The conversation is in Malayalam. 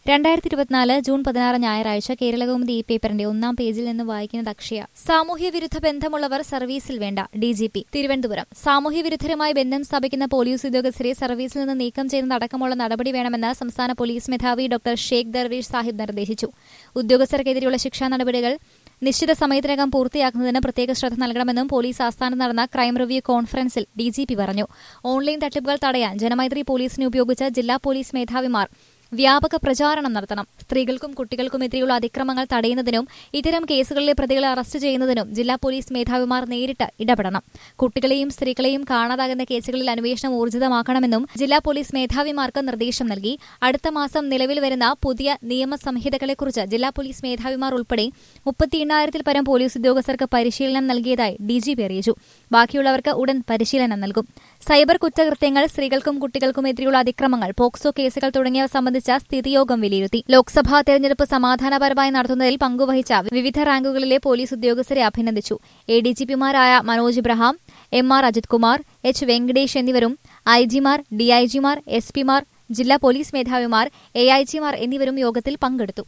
രണ്ടായിരത്തി ഇരുപത്തിനാല് ജൂൺ പതിനാറ് ഞായറാഴ്ച കേരളകൗമുദി ഈ പേപ്പറിന്റെ ഒന്നാം പേജിൽ നിന്ന് വായിക്കുന്നത് അക്ഷയ സാമൂഹ്യ വിരുദ്ധ ബന്ധമുള്ളവർ സർവീസിൽ വേണ്ട ഡി ജി പി തിരുവനന്തപുരം സാമൂഹ്യ വിരുദ്ധരുമായി ബന്ധം സ്ഥാപിക്കുന്ന പോലീസ് ഉദ്യോഗസ്ഥരെ സർവീസിൽ നിന്ന് നീക്കം ചെയ്യുന്നതടക്കമുള്ള നടപടി വേണമെന്ന് സംസ്ഥാന പോലീസ് മേധാവി ഡോക്ടർ ഷേഖ് ദർവീഷ് സാഹിബ് നിർദ്ദേശിച്ചു ഉദ്യോഗസ്ഥർക്കെതിരെയുള്ള ശിക്ഷാ നടപടികൾ നിശ്ചിത സമയത്തിനകം പൂർത്തിയാക്കുന്നതിന് പ്രത്യേക ശ്രദ്ധ നൽകണമെന്നും പോലീസ് ആസ്ഥാനത്ത് നടന്ന ക്രൈം റിവ്യൂ കോൺഫറൻസിൽ ഡി ജി പി പറഞ്ഞു ഓൺലൈൻ തട്ടിപ്പുകൾ തടയാൻ ജനമൈത്രി പോലീസിനെ ഉപയോഗിച്ച് ജില്ലാ പോലീസ് മേധാവിമാർ വ്യാപക പ്രചാരണം നടത്തണം സ്ത്രീകൾക്കും കുട്ടികൾക്കുമെതിരെയുള്ള അതിക്രമങ്ങൾ തടയുന്നതിനും ഇത്തരം കേസുകളിലെ പ്രതികളെ അറസ്റ്റ് ചെയ്യുന്നതിനും ജില്ലാ പോലീസ് മേധാവിമാർ നേരിട്ട് ഇടപെടണം കുട്ടികളെയും സ്ത്രീകളെയും കാണാതാകുന്ന കേസുകളിൽ അന്വേഷണം ഊർജിതമാക്കണമെന്നും ജില്ലാ പോലീസ് മേധാവിമാർക്ക് നിർദ്ദേശം നൽകി അടുത്ത മാസം നിലവിൽ വരുന്ന പുതിയ നിയമസംഹിതകളെക്കുറിച്ച് ജില്ലാ പോലീസ് മേധാവിമാർ ഉൾപ്പെടെ മുപ്പത്തി എണ്ണായിരത്തിൽ പരം പോലീസ് ഉദ്യോഗസ്ഥർക്ക് പരിശീലനം നൽകിയതായി ഡിജിപി അറിയിച്ചു ബാക്കിയുള്ളവർക്ക് ഉടൻ പരിശീലനം നൽകും സൈബർ കുറ്റകൃത്യങ്ങൾ സ്ത്രീകൾക്കും കുട്ടികൾക്കുമെതിരെയുള്ള അതിക്രമങ്ങൾ പോക്സോ കേസുകൾ തുടങ്ങിയവ സംബന്ധിച്ച സ്ഥിതിയോഗം വിലയിരുത്തി ലോക്സഭാ തെരഞ്ഞെടുപ്പ് സമാധാനപരമായി നടത്തുന്നതിൽ പങ്കുവഹിച്ച വിവിധ റാങ്കുകളിലെ പോലീസ് ഉദ്യോഗസ്ഥരെ അഭിനന്ദിച്ചു എ ഡി ജി പിമാരായ Manoj Abraham M R Ajith Kumar H Venkatesh എന്നിവരും ഐ ജിമാർ ഡിഐജിമാർ എസ് പിമാർ ജില്ലാ പോലീസ് മേധാവിമാർ എ ഐ ജിമാർ എന്നിവരും യോഗത്തിൽ പങ്കെടുത്തു